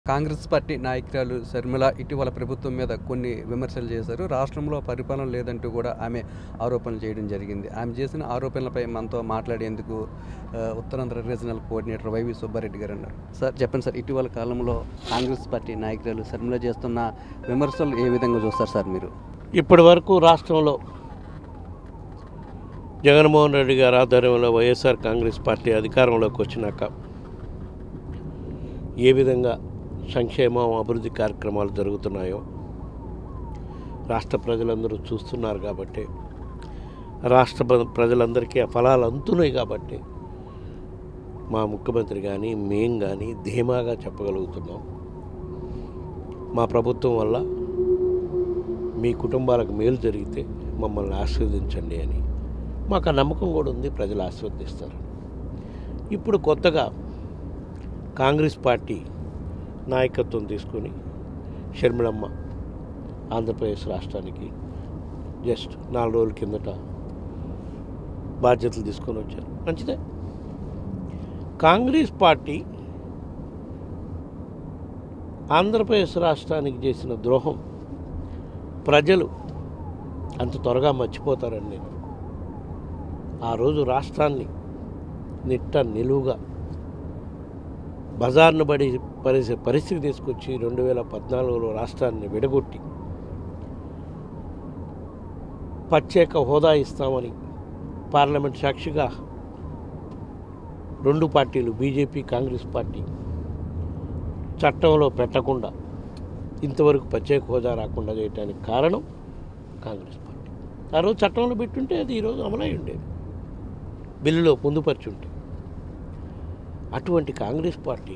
Congress party నాయకురాలు శర్మిల ఇటీవల ప్రభుత్వం మీద కొన్ని విమర్శలు చేశారు రాష్ట్రంలో పరిపాలన లేదంటూ కూడా ఆమె ఆరోపణలు చేయడం జరిగింది ఆమె చేసిన ఆరోపణలపై మనతో మాట్లాడేందుకు ఆ, Uttarandhra regional coordinator YV Subba Reddy గారు అన్నారు సార్ చెప్పండి సార్ ఇటీవల కాలంలో కాంగ్రెస్ పార్టీ నాయకురాలు శర్మిల చేస్తున్న విమర్శలు ఏ విధంగా చూస్తారు సార్ మీరు ఇప్పటి వరకు రాష్ట్రంలో జగన్మోహన్ రెడ్డి గారి ఆధ్వర్యంలో వైఎస్ఆర్ కాంగ్రెస్ పార్టీ అధికారంలోకి వచ్చినాక ఏ విధంగా సంక్షేమం అభివృద్ధి కార్యక్రమాలు జరుగుతున్నాయో రాష్ట్ర ప్రజలందరూ చూస్తున్నారు కాబట్టి రాష్ట్ర ప్ర- ప్రజలందరికీ ఆ ఫలాలు అందుతున్నాయి కాబట్టి మా ముఖ్యమంత్రి కానీ మేం కానీ ధీమాగా చెప్పగలుగుతున్నాం మా ప్రభుత్వం వల్ల మీ కుటుంబాలకు మేలు జరిగితే మమ్మల్ని ఆశీర్వదించండి అని మాకు ఆ నమ్మకం కూడా ఉంది ప్రజలు ఆశీర్వదిస్తారు ఇప్పుడు కొత్తగా కాంగ్రెస్ పార్టీ నాయకత్వం తీసుకొని షర్మిళమ్మ ఆంధ్రప్రదేశ్ రాష్ట్రానికి జస్ట్ నాలుగు రోజుల కిందట బాధ్యతలు తీసుకొని వచ్చారు మంచిదే కాంగ్రెస్ పార్టీ ఆంధ్రప్రదేశ్ రాష్ట్రానికి చేసిన ద్రోహం ప్రజలు అంత త్వరగా మర్చిపోతారని నేను ఆ రోజు రాష్ట్రాన్ని నిట్ట నిలువుగా బజార్ను పడి పరిస్థితి పరిస్థితి తీసుకొచ్చి రెండు వేల పద్నాలుగులో రాష్ట్రాన్ని విడగొట్టి ప్రత్యేక హోదా ఇస్తామని పార్లమెంట్ సాక్షిగా రెండు పార్టీలు బీజేపీ కాంగ్రెస్ పార్టీ చట్టంలో పెట్టకుండా ఇంతవరకు ప్రత్యేక హోదా రాకుండా చేయడానికి కారణం కాంగ్రెస్ పార్టీ ఆ రోజు చట్టంలో పెట్టుంటే అది ఈరోజు అమలై ఉండేది బిల్లులో పొందుపరిచి ఉంటే అటువంటి కాంగ్రెస్ పార్టీ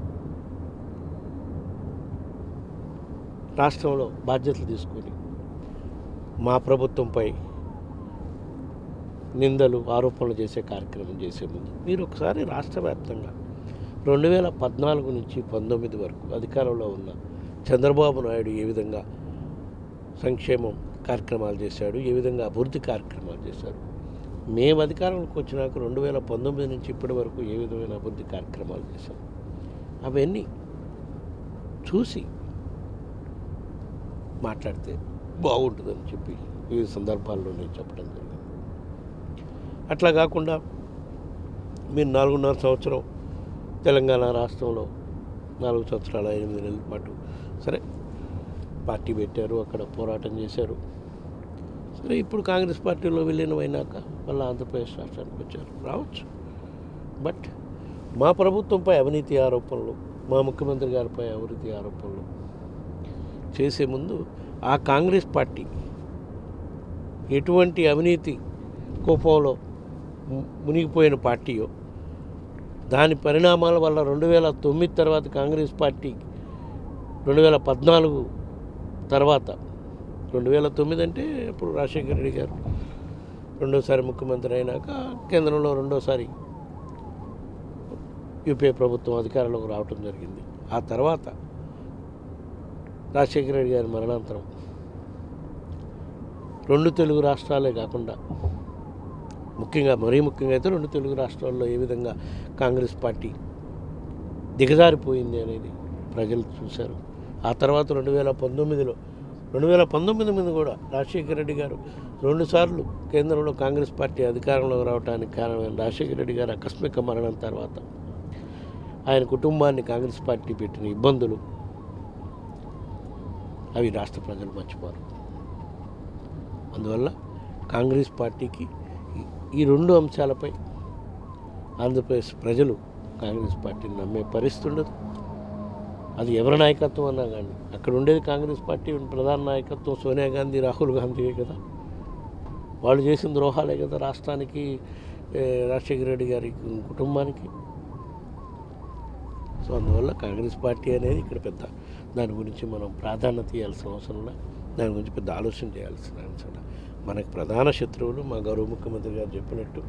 రాష్ట్రంలో బాధ్యతలు తీసుకొని మా ప్రభుత్వంపై నిందలు ఆరోపణలు చేసే కార్యక్రమం చేసే ముందు మీరు ఒకసారి రాష్ట్ర వ్యాప్తంగా రెండు వేల పద్నాలుగు నుంచి పంతొమ్మిది వరకు అధికారంలో ఉన్న చంద్రబాబు నాయుడు ఏ విధంగా సంక్షేమం కార్యక్రమాలు చేశాడు ఏ విధంగా అభివృద్ధి కార్యక్రమాలు చేశాడు మేము అధికారంలోకి వచ్చినాక రెండు వేల పంతొమ్మిది నుంచి ఇప్పటి వరకు ఏ విధమైన అభివృద్ధి కార్యక్రమాలు చేశాం అవన్నీ చూసి మాట్లాడితే బాగుంటుందని చెప్పి వివిధ సందర్భాల్లో నేను చెప్పడం జరిగింది అట్లా కాకుండా మీరు నాలుగున్నర సంవత్సరం తెలంగాణ రాష్ట్రంలో నాలుగు సంవత్సరాల ఎనిమిది నెలల పాటు సరే పార్టీ పెట్టారు అక్కడ పోరాటం చేశారు సరే ఇప్పుడు కాంగ్రెస్ పార్టీలో విలీనం అయినాక మళ్ళీ ఆంధ్రప్రదేశ్ రాష్ట్రానికి వచ్చారు రావచ్చు బట్ మా ప్రభుత్వంపై అవినీతి ఆరోపణలు మా ముఖ్యమంత్రి గారిపై అవినీతి ఆరోపణలు చేసే ముందు ఆ కాంగ్రెస్ పార్టీ ఎటువంటి అవినీతి కోపంలో ము- మునిగిపోయిన పార్టీయో దాని పరిణామాల వల్ల రెండు వేల తొమ్మిది తర్వాత కాంగ్రెస్ పార్టీ రెండు వేల పద్నాలుగు తర్వాత రెండు వేల తొమ్మిది అంటే ఇప్పుడు రాజశేఖర రెడ్డి గారు రెండోసారి ముఖ్యమంత్రి అయినాక కేంద్రంలో రెండోసారి యూపీఏ ప్రభుత్వం అధికారంలోకి రావటం జరిగింది ఆ తర్వాత రాజశేఖర రెడ్డి గారి మరణాంతరం రెండు తెలుగు రాష్ట్రాలే కాకుండా ముఖ్యంగా మరీ ముఖ్యంగా అయితే రెండు తెలుగు రాష్ట్రాల్లో ఏ విధంగా కాంగ్రెస్ పార్టీ దిగజారిపోయింది అనేది ప్రజలు చూశారు ఆ తర్వాత రెండు వేల పంతొమ్మిదిలో రెండు వేల పంతొమ్మిది మీద కూడా రాజశేఖర రెడ్డి గారు రెండుసార్లు కేంద్రంలో కాంగ్రెస్ పార్టీ అధికారంలోకి రావడానికి కారణమైన రాజశేఖర రెడ్డి గారు ఆకస్మిక మరణం తర్వాత ఆయన కుటుంబాన్ని కాంగ్రెస్ పార్టీ పెట్టిన ఇబ్బందులు అవి రాష్ట్ర ప్రజలు మర్చిపోరు అందువల్ల కాంగ్రెస్ పార్టీకి ఈ- ఈ రెండు అంశాలపై ఆంధ్రప్రదేశ్ ప్రజలు కాంగ్రెస్ పార్టీని నమ్మే పరిస్థితి ఉండదు అది ఎవరి నాయకత్వం అన్నా కానీ అక్కడ ఉండేది కాంగ్రెస్ పార్టీ ప్రధాన నాయకత్వం సోనియా గాంధీ రాహుల్ గాంధీయే కదా వాళ్ళు చేసిన ద్రోహాలే కదా రాష్ట్రానికి ఏ, రాజశేఖర రెడ్డి గారి కుటుంబానికి సో అందువల్ల కాంగ్రెస్ పార్టీ అనేది ఇక్కడ పెద్ద దాని గురించి మనం ప్రాధాన్యత ఇవ్వాల్సిన అవసరం లే దాని గురించి పెద్ద ఆలోచన చేయాల్సిన అవసరం లే. మనకు ప్రధాన శత్రువులు మా గౌరవ ముఖ్యమంత్రి గారు చెప్పినట్టు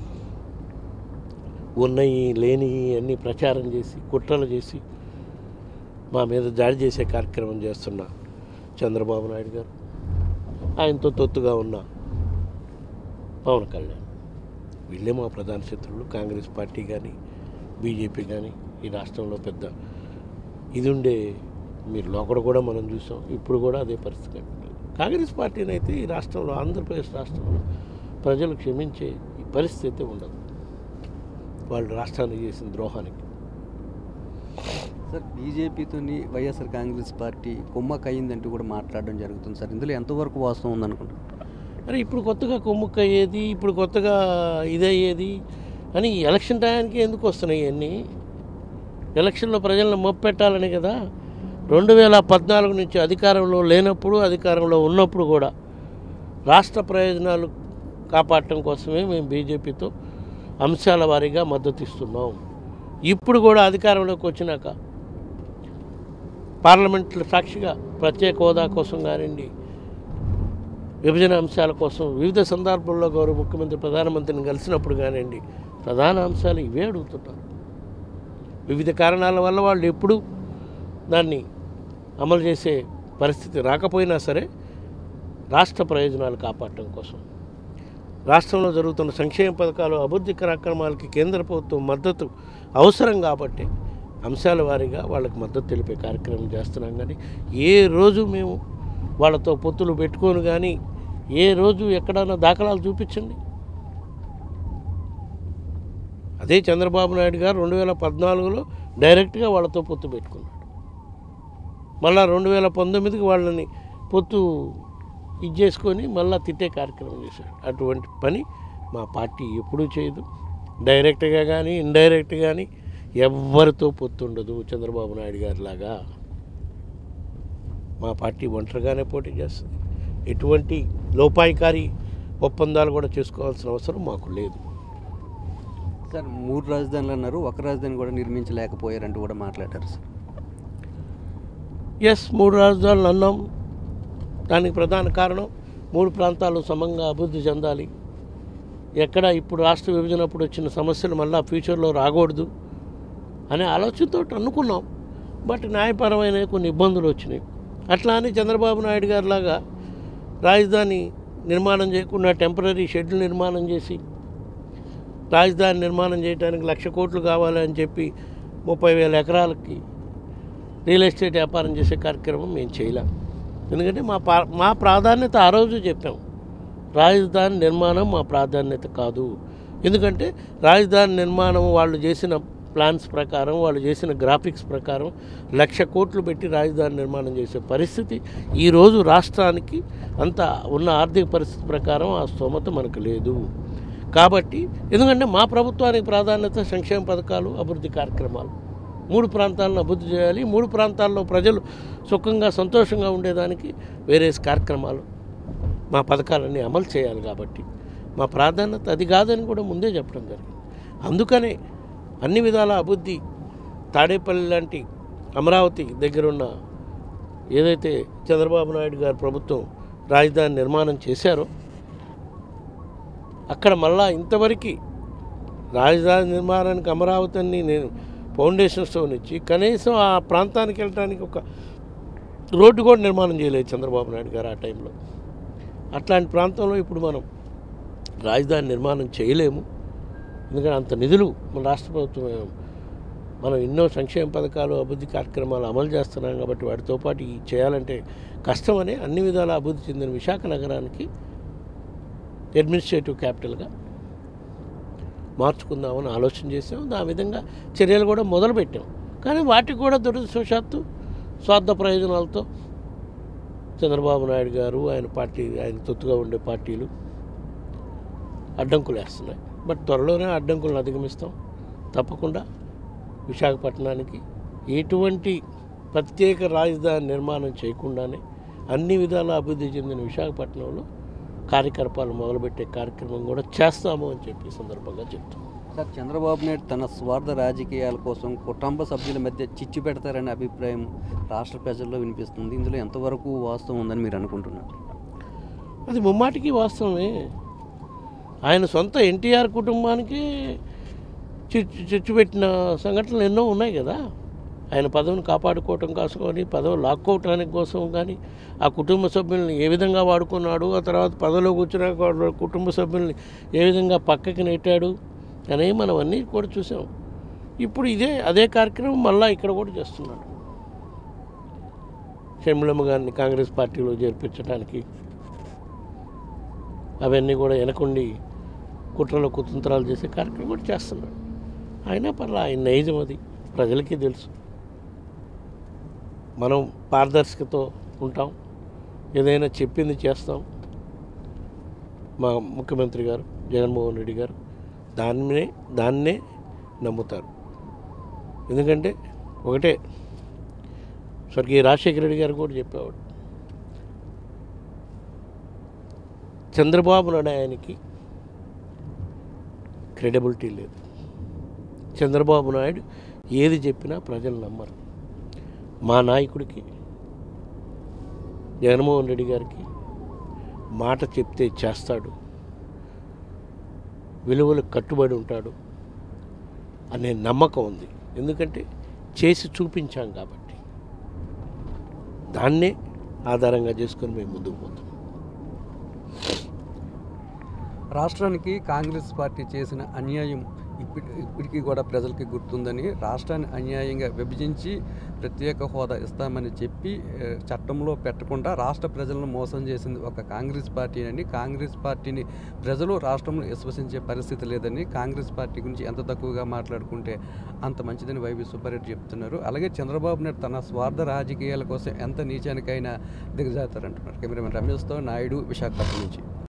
ఉన్నాయి లేని అన్ని ప్రచారం చేసి కుట్రలు చేసి మా మీద దాడి చేసే కార్యక్రమం చేస్తున్న చంద్రబాబు నాయుడు గారు ఆయనతో తొత్తుగా ఉన్న పవన్ కళ్యాణ్ వీళ్ళే మా ప్రధాన శత్రువులు కాంగ్రెస్ పార్టీ కానీ బీజేపీ కానీ ఈ రాష్ట్రంలో పెద్ద ఇది ఉండే మీరు లోకడ కూడా మనం చూసాం ఇప్పుడు కూడా అదే పరిస్థితి కాంగ్రెస్ పార్టీని అయితే ఈ రాష్ట్రంలో ఆంధ్రప్రదేశ్ రాష్ట్రంలో ప్రజలు క్షమించే ఈ పరిస్థితి అయితే ఉండదు వాళ్ళు రాష్ట్రానికి చేసిన ద్రోహానికి సార్ బీజేపీతో వైఎస్ఆర్ కాంగ్రెస్ పార్టీ కుమ్మక్ అయిందంటూ కూడా మాట్లాడడం జరుగుతుంది సార్ ఇందులో ఎంతవరకు వాస్తవం ఉందనుకుంటున్నారు అరే ఇప్పుడు కొత్తగా కొమ్ముక్క అయ్యేది ఇప్పుడు కొత్తగా ఇదయ్యేది అని ఈ ఎలక్షన్ టయానికి ఎందుకు వస్తున్నాయి ఇవన్నీ ఎలక్షన్లో ప్రజలను మొప్పెట్టాలని కదా రెండు వేల పద్నాలుగు నుంచి అధికారంలో లేనప్పుడు అధికారంలో ఉన్నప్పుడు కూడా రాష్ట్ర ప్రయోజనాలు కాపాడటం కోసమే మేము బీజేపీతో అంశాల వారీగా మద్దతు ఇస్తున్నాం ఇప్పుడు కూడా అధికారంలోకి వచ్చినాక పార్లమెంట్లో సాక్షిగా ప్రత్యేక హోదా కోసం కానివ్వండి విభజన అంశాల కోసం వివిధ సందర్భాల్లో గౌరవ ముఖ్యమంత్రి ప్రధానమంత్రిని కలిసినప్పుడు కానివ్వండి ప్రధాన అంశాలు ఇవే అడుగుతున్నారు వివిధ కారణాల వల్ల వాళ్ళు ఎప్పుడు దాన్ని అమలు చేసే పరిస్థితి రాకపోయినా సరే రాష్ట్ర ప్రయోజనాలు కాపాడటం కోసం రాష్ట్రంలో జరుగుతున్న సంక్షేమ పథకాలు అభివృద్ధి కార్యక్రమాలకి కేంద్ర ప్రభుత్వం మద్దతు అవసరం కాబట్టి అంశాల వారీగా వాళ్ళకి మద్దతు తెలిపే కార్యక్రమం చేస్తున్నాం కానీ ఏ రోజు మేము వాళ్ళతో పొత్తులు పెట్టుకొని కానీ ఏ రోజు ఎక్కడైనా దాఖలాలు చూపించండి అదే చంద్రబాబు నాయుడు గారు రెండు వేల పద్నాలుగులో డైరెక్ట్గా వాళ్ళతో పొత్తు పెట్టుకున్నాడు మళ్ళా రెండు వేల పంతొమ్మిదికి వాళ్ళని పొత్తు ఇది చేసుకొని మళ్ళా తిట్టే కార్యక్రమం చేశాడు అటువంటి పని మా పార్టీ ఎప్పుడూ చేయదు డైరెక్ట్గా కానీ ఇండైరెక్ట్ కానీ ఎవరితో పొత్తు ఉండదు చంద్రబాబు నాయుడు గారి లాగా మా పార్టీ ఒంటరిగానే పోటీ చేస్తుంది ఎటువంటి లోపాయికారి ఒప్పందాలు కూడా చేసుకోవాల్సిన అవసరం మాకు లేదు సార్ మూడు రాజధానులు అన్నారు ఒక రాజధాని కూడా నిర్మించలేకపోయారంటూ కూడా మాట్లాడారు సార్ ఎస్ మూడు రాజధానులు అన్నాం దానికి ప్రధాన కారణం మూడు ప్రాంతాలు సమంగా అభివృద్ధి చెందాలి ఎక్కడ ఇప్పుడు రాష్ట్ర విభజన అప్పుడు వచ్చిన సమస్యలు మళ్ళీ ఫ్యూచర్లో రాకూడదు అనే ఆలోచనతో అనుకున్నాం బట్ న్యాయపరమైన కొన్ని ఇబ్బందులు వచ్చినాయి అట్లా అని చంద్రబాబు నాయుడు గారి లాగా రాజధాని నిర్మాణం చేయకుండా టెంపరీ షెడ్యూల్ నిర్మాణం చేసి రాజధాని నిర్మాణం చేయడానికి లక్ష కోట్లు కావాలని చెప్పి ముప్పై వేల ఎకరాలకి రియల్ ఎస్టేట్ వ్యాపారం చేసే కార్యక్రమం మేము చేయలేం ఎందుకంటే మా పా మా ప్రాధాన్యత ఆ రోజు చెప్పాం రాజధాని నిర్మాణం మా ప్రాధాన్యత కాదు ఎందుకంటే రాజధాని నిర్మాణం వాళ్ళు చేసిన ప్లాన్స్ ప్రకారం వాళ్ళు చేసిన గ్రాఫిక్స్ ప్రకారం లక్ష కోట్లు పెట్టి రాజధాని నిర్మాణం చేసే పరిస్థితి ఈరోజు రాష్ట్రానికి అంత ఉన్న ఆర్థిక పరిస్థితి ప్రకారం ఆ స్తోమత మనకు లేదు కాబట్టి ఎందుకంటే మా ప్రభుత్వానికి ప్రాధాన్యత సంక్షేమ పథకాలు అభివృద్ధి కార్యక్రమాలు మూడు ప్రాంతాలను అభివృద్ధి చేయాలి మూడు ప్రాంతాల్లో ప్రజలు సుఖంగా సంతోషంగా ఉండేదానికి వేరే కార్యక్రమాలు మా పథకాలన్నీ అమలు చేయాలి కాబట్టి మా ప్రాధాన్యత అది కాదని కూడా ముందే చెప్పడం జరిగింది అందుకనే అన్ని విధాల అభివృద్ధి తాడేపల్లి లాంటి అమరావతి దగ్గరున్న ఏదైతే చంద్రబాబు నాయుడు గారి ప్రభుత్వం రాజధాని నిర్మాణం చేశారో అక్కడ మళ్ళా ఇంతవరకు రాజధాని నిర్మాణానికి అమరావతిని నేను ఫౌండేషన్ స్టోన్ ఇచ్చి కనీసం ఆ ప్రాంతానికి వెళ్ళడానికి ఒక రోడ్డు కూడా నిర్మాణం చేయలేదు చంద్రబాబు నాయుడు గారు ఆ టైంలో అట్లాంటి ప్రాంతంలో ఇప్పుడు మనం రాజధాని నిర్మాణం చేయలేము ఎందుకంటే అంత నిధులు మన రాష్ట్ర ప్రభుత్వం మనం ఎన్నో సంక్షేమ పథకాలు అభివృద్ధి కార్యక్రమాలు అమలు చేస్తున్నాం కాబట్టి వాటితో పాటు ఈ చేయాలంటే కష్టమని అన్ని విధాల అభివృద్ధి చెందిన విశాఖ నగరానికి అడ్మినిస్ట్రేటివ్ క్యాపిటల్గా మార్చుకుందామని ఆలోచన చేసాం ఆ విధంగా చర్యలు కూడా మొదలుపెట్టాం కానీ వాటికి కూడా దురదృష్టవశాత్తు స్వార్థ ప్రయోజనాలతో చంద్రబాబు నాయుడు గారు ఆయన పార్టీ ఆయన తొత్తుగా ఉండే పార్టీలు అడ్డంకులు వేస్తున్నాయి బట్ త్వరలోనే అడ్డంకులను అధిగమిస్తాం తప్పకుండా విశాఖపట్నానికి ఎటువంటి ప్రత్యేక రాజధాని నిర్మాణం చేయకుండానే అన్ని విధాల అభివృద్ధి చెందిన విశాఖపట్నంలో కార్యకలాపాలు మొదలుపెట్టే కార్యక్రమం కూడా చేస్తాము అని చెప్పి ఈ సందర్భంగా చెప్తాం సార్ చంద్రబాబు నాయుడు తన స్వార్థ రాజకీయాల కోసం కుటుంబ సభ్యుల మధ్య చిచ్చు పెడతారనే అభిప్రాయం రాష్ట్ర ప్రజల్లో వినిపిస్తుంది ఇందులో ఎంతవరకు వాస్తవం ఉందని మీరు అనుకుంటున్నారు అది ముమ్మాటికి వాస్తవమే ఆయన సొంత ఎన్టీఆర్ కుటుంబానికి చిచ్చు చిచ్చు పెట్టిన సంఘటనలు ఎన్నో ఉన్నాయి కదా ఆయన పదవిని కాపాడుకోవటం కోసం కానీ పదవి లాక్కోవటానికి కోసం కానీ ఆ కుటుంబ సభ్యుల్ని ఏ విధంగా వాడుకున్నాడు ఆ తర్వాత పదవిలో కూర్చున్నాక వాళ్ళ కుటుంబ సభ్యుల్ని ఏ విధంగా పక్కకి నెట్టాడు అనేవి మనం అన్నీ కూడా చూసాం ఇప్పుడు ఇదే అదే కార్యక్రమం మళ్ళీ ఇక్కడ కూడా చేస్తున్నాడు షర్మిలమ్మ గారిని కాంగ్రెస్ పార్టీలో చేర్పించడానికి అవన్నీ కూడా వెనకుండి కుట్రలో కుతంత్రాలు చేసే కార్యక్రమం కూడా చేస్తున్నాడు అయినా పర్లా ఆయన నైజం అది ప్రజలకి తెలుసు మనం పారదర్శకతో ఉంటాం ఏదైనా చెప్పింది చేస్తాం మా ముఖ్యమంత్రి గారు జగన్మోహన్ రెడ్డి గారు దాన్నే దాన్నే నమ్ముతారు ఎందుకంటే ఒకటే స్వర్గీయ రాజశేఖర రెడ్డి గారు కూడా చెప్పేవాడు చంద్రబాబు నాయుడు ఆయనకి క్రెడిబిలిటీ లేదు చంద్రబాబు నాయుడు ఏది చెప్పినా ప్రజలు నమ్మరు మా నాయకుడికి జగన్మోహన్ రెడ్డి గారికి మాట చెప్తే చేస్తాడు విలువలకు కట్టుబడి ఉంటాడు అనే నమ్మకం ఉంది ఎందుకంటే చేసి చూపించాం కాబట్టి దాన్నే ఆధారంగా చేసుకొని మేము ముందుకు పోతాం రాష్ట్రానికి కాంగ్రెస్ పార్టీ చేసిన అన్యాయం ఇప్పటి ఇప్పటికీ కూడా ప్రజలకి గుర్తుందని రాష్ట్రాన్ని అన్యాయంగా విభజించి ప్రత్యేక హోదా ఇస్తామని చెప్పి ఏ, చట్టంలో పెట్టకుండా రాష్ట్ర ప్రజలను మోసం చేసింది ఒక కాంగ్రెస్ పార్టీ అని కాంగ్రెస్ పార్టీని ప్రజలు రాష్ట్రంలో విశ్వసించే పరిస్థితి లేదని కాంగ్రెస్ పార్టీ గురించి ఎంత తక్కువగా మాట్లాడుకుంటే అంత మంచిదని వైవి సుబ్బారెడ్డి చెప్తున్నారు అలాగే చంద్రబాబు నాయుడు తన స్వార్థ రాజకీయాల కోసం ఎంత నీచానికైనా దిగజారుతారంటున్నారు కెమెరామెన్ రమేష్తో నాయుడు విశాఖపట్నం నుంచి